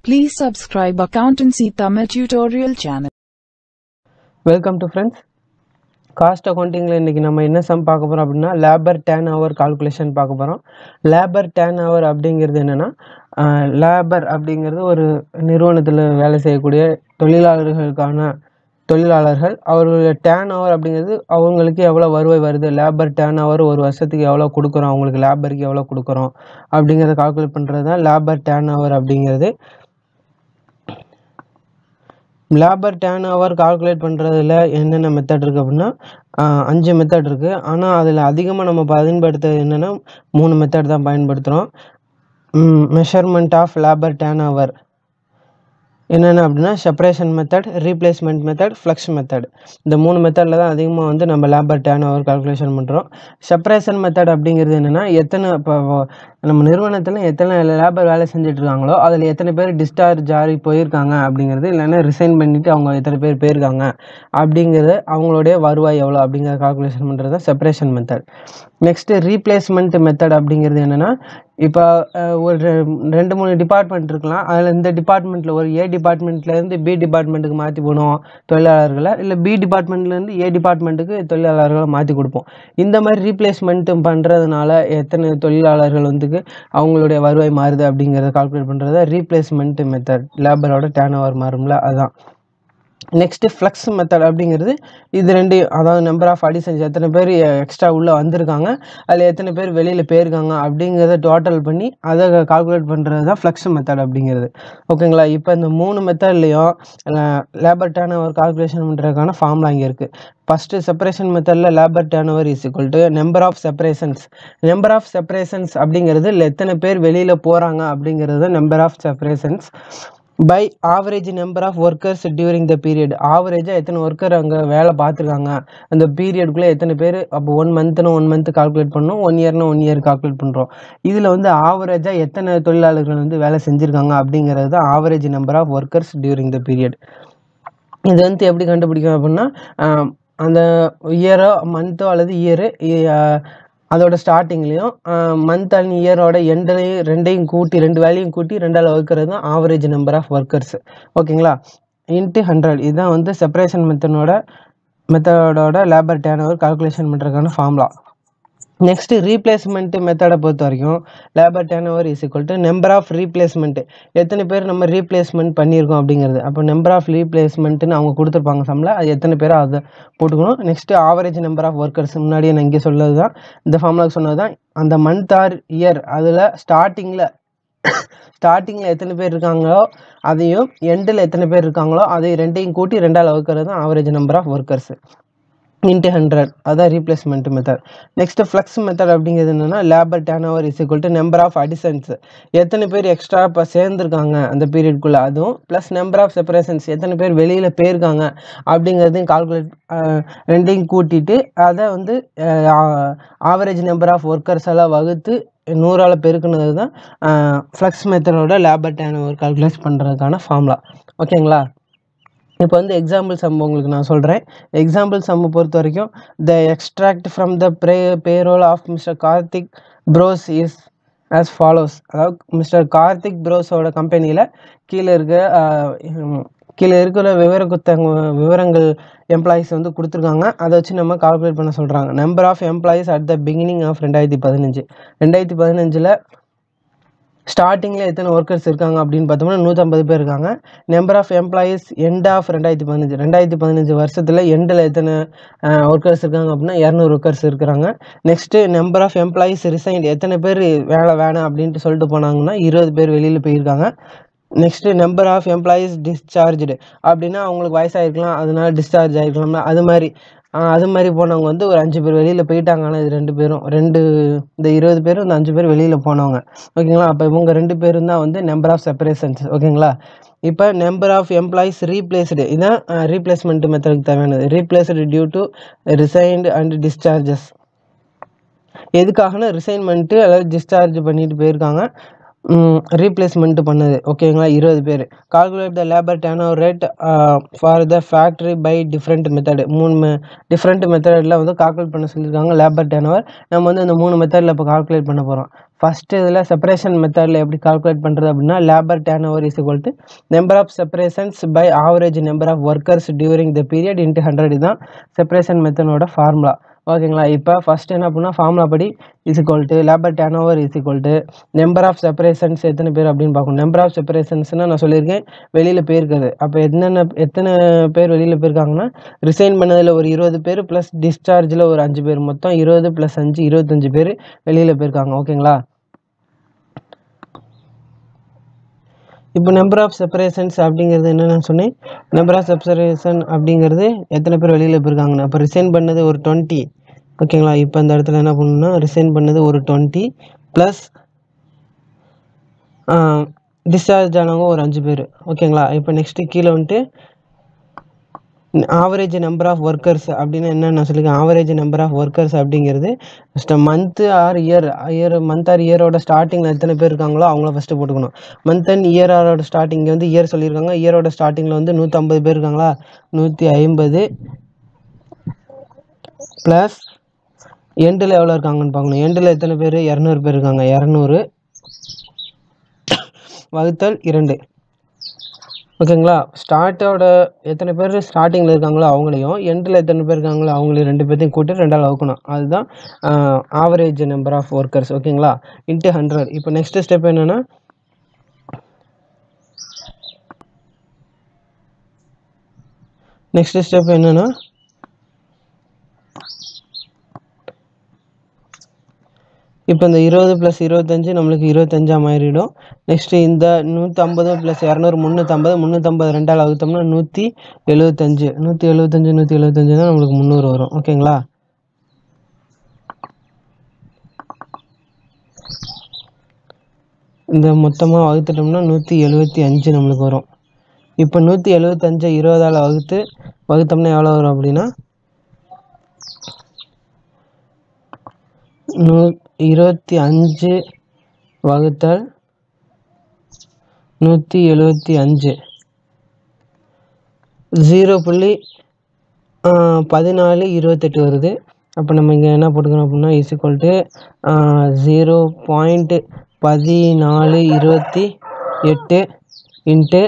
Please subscribe Accountancy Tamil tutorial channel. Welcome to friends cost அக்கௌண்டிங்கில் இன்றைக்கி நம்ம என்ன சம் பார்க்க போகிறோம் அப்படின்னா லேபர் டேன் ஹவர் கால்குலேஷன் பார்க்க போகிறோம் லேபர் டேன் ஹவர் அப்படிங்கிறது என்னென்னா லேபர் அப்படிங்கிறது ஒரு நிறுவனத்தில் வேலை செய்யக்கூடிய தொழிலாளர்களுக்கான தொழிலாளர்கள் அவர்களுடைய டேன் ஹவர் அப்படிங்கிறது அவங்களுக்கு எவ்வளோ வருவாய் வருது லேபர் டேன் ஹவர் ஒரு வருஷத்துக்கு எவ்வளோ கொடுக்குறோம் அவங்களுக்கு லேபருக்கு எவ்வளோ கொடுக்குறோம் அப்படிங்கிறத கால்குலேட் பண்ணுறது தான் லேபர் டேன் ஹவர் அப்படிங்கிறது லேபர் டேர்ன் ஓவர் கால்குலேட் பண்ணுறதுல என்னென்ன மெத்தட் இருக்குது அப்படின்னா ஆஹ் அஞ்சு மெத்தட் இருக்குது ஆனால் அதில் அதிகமாக நம்ம பயன்படுத்துறது என்னென்னா மூணு மெத்தட் தான் பயன்படுத்துகிறோம் measurement of labour turnover என்னென்ன அப்படின்னா separation method replacement method flux method இந்த மூணு மெத்தடில் தான் அதிகமாக வந்து நம்ம லேபர் டேர்ன் ஓவர் கால்குலேஷன் பண்ணுறோம் செப்பரேஷன் மெத்தட் அப்படிங்கிறது என்னென்னா எத்தனை இப்போ நம்ம நிறுவனத்தில் எத்தனை லேபர் வேலை செஞ்சுட்டு இருக்காங்களோ அதில் எத்தனை பேர் டிஸ்சார்ஜ் ஆகி போயிருக்காங்க அப்படிங்கிறது இல்லைன்னா ரிசைன் பண்ணிவிட்டு அவங்க எத்தனை பேர் போயிருக்காங்க அப்படிங்கிறது அவங்களுடைய வருவாய் எவ்வளோ அப்படிங்கிறத கால்குலேஷன் பண்ணுறது தான் separation method next replacement method அப்படிங்கிறது என்னென்னா இப்போ அஹ், ஒரு ரெ- ரெண்டு மூணு டிபார்ட்மெண்ட் இருக்கலாம் அதில் இந்த டிபார்ட்மெண்ட்டில் ஒரு ஏ டிபார்ட்மெண்ட்லேருந்து பி டிபார்ட்மெண்ட்டுக்கு மாற்றி போடுவோம் தொழிலாளர்களை இல்லை பி டிபார்ட்மெண்ட்லேருந்து ஏ டிபார்ட்மெண்ட்டுக்கு தொழிலாளர்களை மாற்றி கொடுப்போம் இந்த மாதிரி ரீப்ளேஸ்மெண்ட் பண்ணுறதுனால எத்தனை தொழிலாளர்கள் வந்துக்கு அவங்களுடைய வருவாய் மாறுது அப்படிங்கிறத கால்குலேட் பண்ணுறது ரீப்ளேஸ்மெண்ட் மெத்தட் லேபரோட டேர்ன் ஓவர் மாறும்ல அதுதான் நெக்ஸ்ட்டு ஃப்ளக்ஸ் மெத்தட் அப்படிங்கிறது இது ரெண்டு அதாவது நம்பர் ஆஃப் அடிஷன்ஸ் எத்தனை பேர் எக்ஸ்ட்ரா உள்ளே வந்திருக்காங்க அதில் எத்தனை பேர் வெளியில் போயிருக்காங்க அப்படிங்கிறத டோட்டல் பண்ணி அதை கால்குலேட் பண்ணுறது தான் ஃப்ளக்ஸ் மெத்தட் அப்படிங்கிறது ஓகேங்களா இப்போ இந்த மூணு மெத்தட்லேயும் லேபர் டேர்ன் ஓவர் கால்குலேஷன் பண்ணுறதுக்கான ஃபார்முலா இங்கே இருக்குது ஃபஸ்ட்டு செப்பரேஷன் மெத்தடில் labour turnover is equal to number of separations number of separations அப்படிங்கிறது இல்லை எத்தனை பேர் வெளியில் போகிறாங்க அப்படிங்கிறது number of separations by average number of workers during the period ஆவரேஜாக எத்தனை ஒர்க்கர் அங்கே வேலை பார்த்துருக்காங்க அந்த பீரியடுக்குள்ளே எத்தனை பேர் அப்போ ஒன் மந்த்னு ஒன் மந்த் கால்குலேட் பண்ணணும் ஒன் இயர்னு ஒன் இயர் கால்குலேட் பண்ணுறோம் இதில் வந்து ஆவரேஜாக எத்தனை தொழிலாளர்கள் வந்து வேலை செஞ்சுருக்காங்க அப்படிங்கிறது தான் average number of workers during the period இது வந்து எப்படி கண்டுபிடிக்கும் அப்படின்னா ஆம், அந்த இயரோ மந்த்தோ அல்லது இயரு அதோட ஸ்டார்டிங்லேயும் மந்த் அண்ட் இயரோட எண்ட்லையும் ரெண்டையும் கூட்டி ரெண்டு வேலையும் கூட்டி ரெண்டால் வகுக்கிறது தான் ஆவரேஜ் நம்பர் ஆஃப் ஒர்க்கர்ஸ் ஓகேங்களா இன்ட்டு ஹண்ட்ரட் இதுதான் வந்து செப்பரேஷன் மெத்தனோட மெத்தடோட லேபர் டேர்ன் ஓவர் கால்குலேஷன் பண்ணுறதுக்கான ஃபார்முலா நெக்ஸ்ட் ரீப்ளேஸ்மெண்ட் மெத்தடை பொறுத்த வரைக்கும் labour turnover is equal to number of replacement எத்தனை பேர் நம்ம ரீப்ளேஸ்மெண்ட் பண்ணியிருக்கோம் அப்படிங்கிறது அப்போ நம்பர் ஆஃப் ரீப்ளேஸ்மெண்ட்னு அவங்க கொடுத்துருப்பாங்க சம்மில் அது எத்தனை பேர் அதை போட்டுக்கணும் next average number of workers முன்னாடியே நான் இங்கே சொல்லது தான் இந்த ஃபார்முலாக்கு சொன்னது தான் அந்த மந்த் ஆர் இயர் அதில் ஸ்டார்டிங்கில் ஸ்டார்டிங்கில் எத்தனை பேர் இருக்காங்களோ அதையும் எண்டில் எத்தனை பேர் இருக்காங்களோ அதையும் ரெண்டையும் கூட்டி ரெண்டால் வகுக்கிறது தான் average number of workers into hundred அதான் replacement method next flux method அப்படிங்கிறது என்னன்னா labour turnover is equal to number of additions எத்தனை பேர் எக்ஸ்ட்ரா இப்போ சேர்ந்துருக்காங்க அந்த பீரியட்குள்ளே அதுவும் ப்ளஸ் நம்பர் ஆஃப் செப்பரேஷன்ஸ் எத்தனை பேர் வெளியில் போயிருக்காங்க அப்படிங்கிறதையும் கால்குலேட் ரெண்டையும் கூட்டிட்டு அதை வந்து ஆவரேஜ் நம்பர் ஆஃப் ஒர்க்கர்ஸ் எல்லாம் வகுத்து நூறால் பெருக்குனது தான் ஃப்ளக்ஸ் மெத்தடோட லேபர் டேர்ன் ஓவர் கால்குலேட் பண்ணுறதுக்கான ஃபார்முலா ஓகேங்களா இப்போ வந்து எக்ஸாம்பிள் சம் உங்களுக்கு நான் சொல்கிறேன் எக்ஸாம்பிள் சம்மை பொறுத்த வரைக்கும் த எக்ஸ்ட்ராக்ட் ஃப்ரம் த ப்ரே payroll of mister Karthik Bros is as follows அதாவது மிஸ்டர் கார்த்திக் ப்ரோஸோட கம்பெனியில் கீழே இருக்க ஆஹ், ஹம், கீழே இருக்கிற விவர குத்தங்க விவரங்கள் எம்ப்ளாயீஸ் வந்து கொடுத்துருக்காங்க அதை வச்சு நம்ம கால்குலேட் பண்ண சொல்கிறாங்க number of employees at the beginning of ரெண்டாயிரத்தி பதினஞ்சு ரெண்டாயிரத்தி பதினஞ்சில் ஸ்டார்டிங்கில் எத்தனை ஒர்க்கர்ஸ் இருக்காங்க அப்படின்னு பார்த்தோம்னா நூற்றம்பது பேர் இருக்காங்க number of employees end of ரெண்டாயிரத்தி பதினஞ்சு ரெண்டாயிரத்தி பதினஞ்சு வருஷத்தில் எண்டில் எத்தனை ஒர்க்கர்ஸ் இருக்காங்க அப்படின்னா இரநூறு ஒர்க்கர்ஸ் இருக்கிறாங்க next number of employees resign எத்தனை பேர் வேலை வேணாம் அப்படின்ட்டு சொல்லிட்டு போனாங்கன்னா இருபது பேர் வெளியில் போயிருக்காங்க next number of employees discharged அப்படின்னா அவங்களுக்கு வயசாயிருக்கலாம் அதனால டிஸ்சார்ஜ் ஆகிருக்கலாம்ல அது மாதிரி ஆஹ் அது மாதிரி போனவங்க வந்து ஒரு அஞ்சு பேர் வெளியில் போயிட்டாங்க ஆனால் இது ரெண்டு பேரும் ரெண்டு இந்த இருபது பேரும் இந்த அஞ்சு பேர் வெளியில் போனவங்க ஓகேங்களா அப்போ இவங்க ரெண்டு பேரும் தான் வந்து நம்பர் ஆஃப் செப்பரேஷன்ஸ் ஓகேங்களா இப்போ நம்பர் ஆஃப் எம்ப்ளாயீஸ் ரீப்ளேஸ்டு இதுதான் ரீப்ளேஸ்மெண்ட் மெத்தடுக்கு தேவையானது replaced due to resigned and discharges எதுக்காகனா ரிசைன்மெண்ட்டு அல்லது டிஸ்சார்ஜ் பண்ணிட்டு போயிருக்காங்க ரீப்ளேஸ்மெண்ட் பண்ணது ஓகேங்களா இருபது பேர் calculate the labour turnover rate for the factory by different method மூணு டிஃப்ரெண்ட் மெத்தடில் வந்து கால்குலேட் பண்ண சொல்லியிருக்காங்க லேபர் டேர்ன் ஓவர் நம்ம வந்து இந்த மூணு மெத்தடில் இப்போ கால்குலேட் பண்ண போகிறோம் ஃபஸ்ட்டு இதில் செப்பரேஷன் மெத்தடில் எப்படி கால்குலேட் பண்ணுறது அப்படின்னா labour turnover is equal to number of separations by average number of workers during the period into hundred இதுதான் செப்பரேஷன் மெத்தடோட ஃபார்முலா ஓகேங்களா இப்போ ஃபஸ்ட் என்ன பண்ணால் ஃபார்முலா படி is equal to labour turnover is equal to number of separations எத்தனை பேர் அப்படின்னு பார்க்கணும் நம்பர் ஆஃப் செப்பரேஷன்ஸ்னால் நான் சொல்லியிருக்கேன் வெளியில் போயிருக்குது அப்போ என்னென்ன எத்தனை பேர் வெளியில் போயிருக்காங்கன்னா ரிசைன் பண்ணதில் ஒரு இருபது பேர் ப்ளஸ் டிஸ்சார்ஜில் ஒரு அஞ்சு பேர் மொத்தம் இருபது ப்ளஸ் அஞ்சு இருபத்தஞ்சு பேர் வெளியில் போயிருக்காங்க ஓகேங்களா இப்போ நம்பர் ஆஃப் செப்பரேஷன்ஸ் அப்படிங்கிறது என்ன நான் சொன்னேன் நம்பர் ஆஃப் செப்பரேஷன் அப்படிங்கிறது எத்தனை பேர் வெளியில் போயிருக்காங்கன்னு அப்போ ரிசைன் பண்ணது ஒரு டுவெண்ட்டி ஓகேங்களா இப்போ இந்த இடத்துல என்ன பண்ணணும்னா ரிசைன் பண்ணது ஒரு டுவெண்ட்டி ப்ளஸ் டிஸ்சார்ஜ் ஆனவங்க ஒரு அஞ்சு பேர் ஓகேங்களா இப்போ நெக்ஸ்ட்டு கீழே வந்துட்டு ஆவரேஜ் நம்பர் ஆஃப் ஒர்க்கர்ஸ் அப்படின்னு என்ன நான் சொல்லியிருக்கேன் ஆவரேஜ் நம்பர் ஆஃப் ஒர்க்கர்ஸ் அப்படிங்கிறது first month or year year month or இயரோட ஸ்டார்டிங்கில் எத்தனை பேர் இருக்காங்களோ அவங்கள ஃபஸ்ட்டு போட்டுக்கணும் மந்த் அண்ட் இயரோட ஸ்டார்டிங் இங்கே வந்து இயர் சொல்லியிருக்காங்க இயரோட ஸ்டார்டிங்கில் வந்து நூற்றம்பது பேர் இருக்காங்களா நூற்றி ஐம்பது ப்ளஸ் எண்டில் எவ்வளோ இருக்காங்கன்னு பார்க்கணும் எண்டில் எத்தனை பேர் இரநூறு பேர் இருக்காங்க இரநூறு வகுத்தல் இரண்டு ஓகேங்களா ஸ்டார்ட்டோட எத்தனை பேர் ஸ்டார்டிங்கில் இருக்காங்களோ அவங்களையும் எண்டில் எத்தனை பேர் இருக்காங்களோ அவங்களையும் ரெண்டு பேர்த்தையும் கூட்டி ரெண்டால் வகுக்கணும் அதுதான் ஆவரேஜ் நம்பர் ஆஃப் ஒர்க்கர்ஸ் ஓகேங்களா இன்ட்டு ஹண்ட்ரட் இப்போ நெக்ஸ்ட் ஸ்டெப் என்னென்னா நெக்ஸ்ட் ஸ்டெப் என்னென்னா இப்போ இந்த இருபது ப்ளஸ் இருபத்தஞ்சு நம்மளுக்கு இருபத்தஞ்சா மாறிடும் நெக்ஸ்ட்டு இந்த நூற்றம்பது ப்ளஸ் இரநூறு முந்நூற்றம்பது முந்நூற்றம்பது ரெண்டால் வகுத்தோம்னா நூற்றி எழுபத்தஞ்சு நூற்றி எழுபத்தஞ்சு நூற்றி எழுபத்தஞ்சுனா நம்மளுக்கு முந்நூறு வரும் ஓகேங்களா இந்த மொத்தமாக வகுத்துட்டோம்னா நூற்றி எழுபத்தி அஞ்சு நம்மளுக்கு வரும் இப்போ நூற்றி எழுபத்தஞ்சை இருபதால் வகுத்து வகுத்தோம்னா எவ்வளோ வரும் அப்படின்னா நூ இருபத்தி அஞ்சு வகுத்தல் நூற்றி எழுபத்தி அஞ்சு ஜீரோ புள்ளி பதினாலு இருபத்தெட்டு வருது அப்போ நம்ம இங்கே என்ன போட்டுக்கிறோம் அப்படின்னா is equal to zero point பதினாலு இருபத்தி எட்டு இன்ட்டு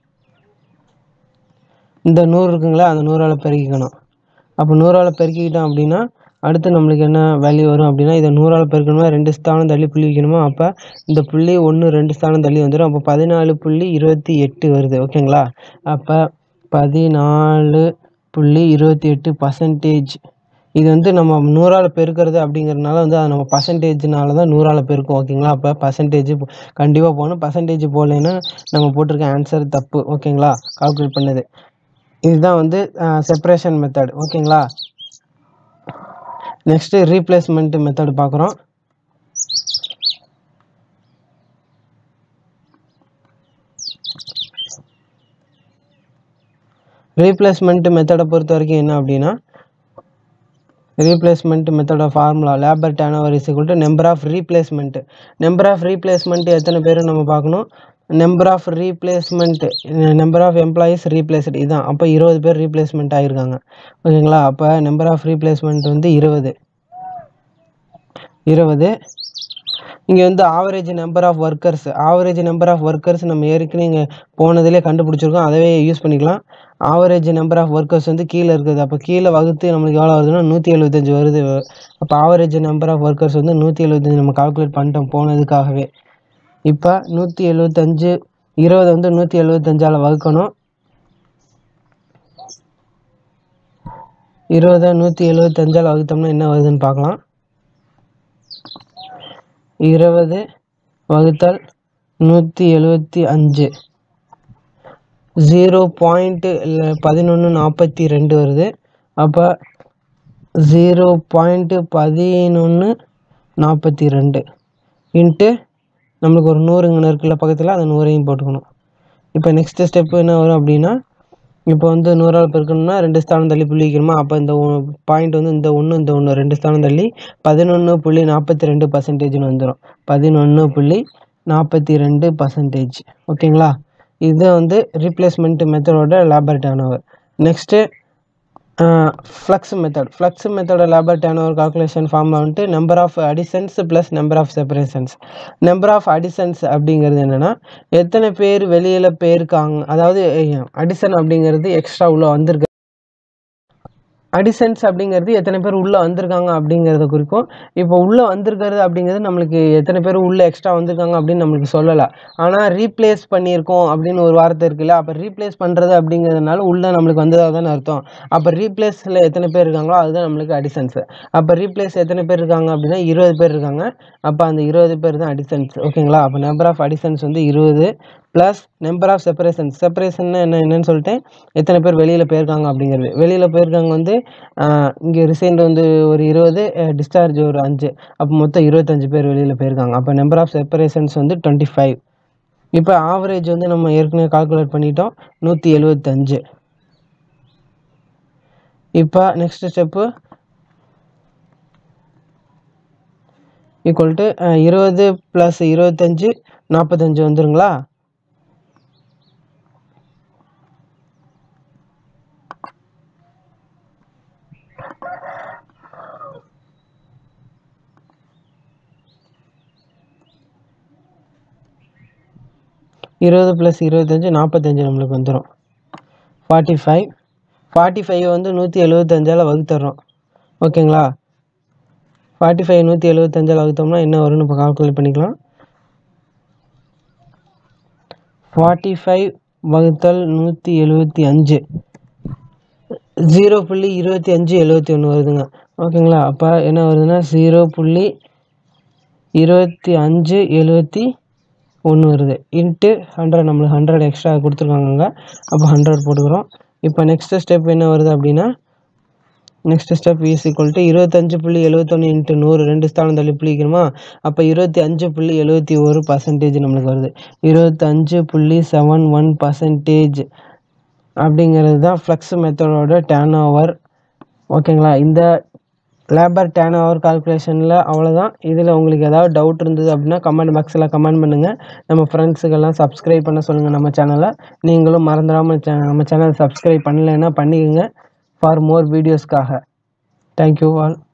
இந்த நூறு இருக்குங்களா அந்த நூறால் பெருக்கிக்கணும் அப்போ நூறால் பெருக்கிக்கிட்டோம் அப்படின்னா அடுத்து நம்மளுக்கு என்ன வேல்யூ வரும் அப்படின்னா இதை நூறால் பெருக்கணுமா ரெண்டு ஸ்தானம் தள்ளி புள்ளி வைக்கணுமா அப்போ இந்த புள்ளி ஒன்று ரெண்டு ஸ்தானம் தள்ளி வந்துடும் அப்போ பதினாலு புள்ளி இருபத்தி எட்டு வருது ஓகேங்களா அப்போ பதினாலு புள்ளி இருபத்தி எட்டு பர்சன்டேஜ் இது வந்து நம்ம நூறால் பெருக்கிறது அப்படிங்கிறதுனால வந்து அது நம்ம பர்சன்டேஜ்னால தான் நூறால் பெருக்கும் ஓகேங்களா அப்போ பர்சன்டேஜ் கண்டிப்பாக போகணும் பர்சன்டேஜ் போகலைன்னா நம்ம போட்டிருக்க ஆன்சர் தப்பு ஓகேங்களா கால்குலேட் பண்ணது இதுதான் வந்து செப்பரேஷன் மெத்தட் ஓகேங்களா நெக்ஸ்ட்டு ரீப்ளேஸ்மெண்ட் மெத்தட் பார்க்குறோம் ரீப்ளேஸ்மெண்ட் மெத்தடை பொறுத்த வரைக்கும் என்ன அப்படின்னா replacement method of formula labour turnover is equal to number of replacement number of replacement எத்தனை பேர் நம்ம பார்க்கணும் number of replacement number of employees replaced இதுதான் அப்போ இருபது பேர் ரீப்ளேஸ்மெண்ட் ஆகிருக்காங்க ஓகேங்களா அப்போ நம்பர் ஆஃப் ரீப்ளேஸ்மெண்ட் வந்து இருபது இருபது இங்கே வந்து average number of workers average number of workers நம்ம ஏற்கனவே இங்கே போனதிலே கண்டுபிடிச்சிருக்கோம் அதவே யூஸ் பண்ணிக்கலாம் ஆவரேஜ் நம்பர் ஆஃப் ஒர்க்கர்ஸ் வந்து கீழே இருக்குது அப்போ கீழே வகுத்து நம்மளுக்கு எவ்வளோ வருதுன்னா நூற்றி எழுபத்தஞ்சு வருது அப்போ ஆவரேஜ் நம்பர் ஆஃப் ஒர்க்கர்ஸ் வந்து நூற்றி எழுபத்தஞ்சு நம்ம கால்குலேட் பண்ணிட்டோம் போனதுக்காகவே இப்போ நூற்றி எழுபத்தஞ்சு இருபது வந்து நூற்றி எழுபத்தஞ்சால் வகுக்கணும் இருபதை நூற்றி எழுபத்தஞ்சால் வகுத்தோம்னா என்ன வருதுன்னு பார்க்கலாம் இருபது வகுத்தல் நூற்றி எழுபத்தி அஞ்சு ஜீரோ பாயிண்ட்டு பதினொன்று நாற்பத்தி ரெண்டு வருது அப்போ ஜீரோ பாயிண்ட்டு பதினொன்று நாற்பத்தி ரெண்டு இன்ட்டு நம்மளுக்கு ஒரு நூறு இங்கே இருக்குல்ல பக்கத்தில் அந்த நூறையும் போட்டுக்கணும் இப்போ நெக்ஸ்ட் ஸ்டெப்பு என்ன வரும் அப்படின்னா இப்போ வந்து நூறால் பெருக்கணும்னா ரெண்டு ஸ்தானம் தள்ளி புள்ளி வைக்கணுமா அப்போ இந்த பாயிண்ட் வந்து இந்த ஒன்று இந்த ஒன்று ரெண்டு ஸ்தானம் தள்ளி பதினொன்று புள்ளி நாற்பத்தி ரெண்டு பர்சன்டேஜ்னு வந்துடும் பதினொன்று புள்ளி நாற்பத்தி ரெண்டு பர்சன்டேஜ் ஓகேங்களா இது வந்து ரீப்ளேஸ்மெண்ட் மெத்தடோட labour turnover next flux method flux மெத்தடோட லேபர் டேர்ன் ஓவர் கால்குலேஷன் ஃபார்மில் வந்துட்டு number of additions plus number of separations number of additions அப்படிங்கிறது என்னென்னா எத்தனை பேர் வெளியில் போயிருக்காங்க அதாவது அடிசன் அப்படிங்கிறது எக்ஸ்ட்ரா உள்ளே வந்திருக்கு அடிசன்ஸ் அப்படிங்கிறது எத்தனை பேர் உள்ளே வந்திருக்காங்க அப்படிங்கிறத குறிக்கும் இப்போ உள்ளே வந்திருக்கிறது அப்படிங்கிறது நம்மளுக்கு எத்தனை பேர் உள்ளே எக்ஸ்ட்ரா வந்திருக்காங்க அப்படின்னு நம்மளுக்கு சொல்லலை ஆனால் ரீப்ளேஸ் பண்ணியிருக்கோம் அப்படின்னு ஒரு வார்த்தை இருக்குல்ல அப்போ ரீப்ளேஸ் பண்ணுறது அப்படிங்கிறதுனால உள்ளே நம்மளுக்கு வந்ததாக தானே அர்த்தம் அப்போ ரீப்ளேஸில் எத்தனை பேர் இருக்காங்களோ அதுதான் நம்மளுக்கு அடிசன்ஸ் அப்போ ரீப்ளேஸ் எத்தனை பேர் இருக்காங்க அப்படின்னா இருபது பேர் இருக்காங்க அப்போ அந்த இருபது பேர் தான் அடிசன்ஸ் ஓகேங்களா அப்போ நம்பர் ஆஃப் அடிசன்ஸ் வந்து இருபது plus number of separation separation என்ன என்னன்னு சொல்லிட்டு எத்தனை பேர் வெளியில் போயிருக்காங்க அப்படிங்கிறது வெளியில் போயிருக்காங்க வந்து இங்கே ரிசைன்ட் வந்து ஒரு இருபது டிஸ்சார்ஜ் ஒரு அஞ்சு அப்போ மொத்தம் இருபத்தஞ்சு பேர் வெளியில் போயிருக்காங்க அப்போ நம்பர் ஆஃப் செப்பரேஷன்ஸ் வந்து டுவெண்ட்டி ஃபைவ் இப்போ ஆவரேஜ் வந்து நம்ம ஏற்கனவே கால்குலேட் பண்ணிட்டோம் நூற்றி எழுபத்தஞ்சு இப்போ நெக்ஸ்ட் ஸ்டெப்பு ஈக்குவல் டு இருபது ப்ளஸ் இருபத்தஞ்சு நாற்பத்தஞ்சு வந்துருங்களா இருபது ப்ளஸ் இருபத்தஞ்சு நாற்பத்தஞ்சு நம்மளுக்கு வந்துடும் ஃபார்ட்டி ஃபைவ் ஃபார்ட்டி ஃபைவ் வந்து நூற்றி எழுபத்தஞ்சால் வகுத்துறோம் ஓகேங்களா ஃபார்ட்டி ஃபைவ் நூற்றி எழுபத்தஞ்சால் வகுத்தோம்னா என்ன வரும்னு இப்போ கால்குலேட் பண்ணிக்கலாம் ஃபார்ட்டி ஃபைவ் வகுத்தல் நூற்றி எழுபத்தி அஞ்சு ஜீரோ புள்ளி இருபத்தி அஞ்சு எழுபத்தி ஒன்று வருதுங்க ஓகேங்களா அப்போ என்ன வருதுன்னா ஜீரோ புள்ளி இருபத்தி அஞ்சு எழுபத்தி ஒன்று வருது இன்ட்டு ஹண்ட்ரட் நம்மளுக்கு ஹண்ட்ரட் எக்ஸ்ட்ரா கொடுத்துருக்காங்க அப்போ ஹண்ட்ரட் போட்டுக்கிறோம் இப்போ நெக்ஸ்ட் ஸ்டெப் என்ன வருது அப்படின்னா next step is equal to இருபத்தஞ்சு புள்ளி எழுபத்தொன்று இன்ட்டு நூறு ரெண்டு ஸ்தானம் தள்ளி புள்ளிக்கணுமா அப்போ இருபத்தி அஞ்சு புள்ளி எழுபத்தி ஒரு பர்சன்டேஜ் நம்மளுக்கு வருது இருபத்தஞ்சு புள்ளி செவன் ஒன் பர்சன்டேஜ் அப்படிங்கிறது தான் ஃப்ளக்ஸ் மெத்தடோட டேர்ன் ஓவர் ஓகேங்களா இந்த லேபர் டேர்ன் ஓவர் கால்குலேஷனில் அவ்வளோதான் இதில் உங்களுக்கு ஏதாவது டவுட் இருந்தது அப்படின்னா கமெண்ட் பாக்ஸில் கமெண்ட் பண்ணுங்கள் நம்ம ஃப்ரெண்ட்ஸுக்கெல்லாம் சப்ஸ்கிரைப் பண்ண சொல்லுங்கள் நம்ம சேனலை நீங்களும் மறந்துடாமல் சே நம்ம சேனல் சப்ஸ்கிரைப் பண்ணலைன்னா பண்ணிக்கோங்க ஃபார் மோர் வீடியோஸ்க்காக தேங்க்யூ ஆல்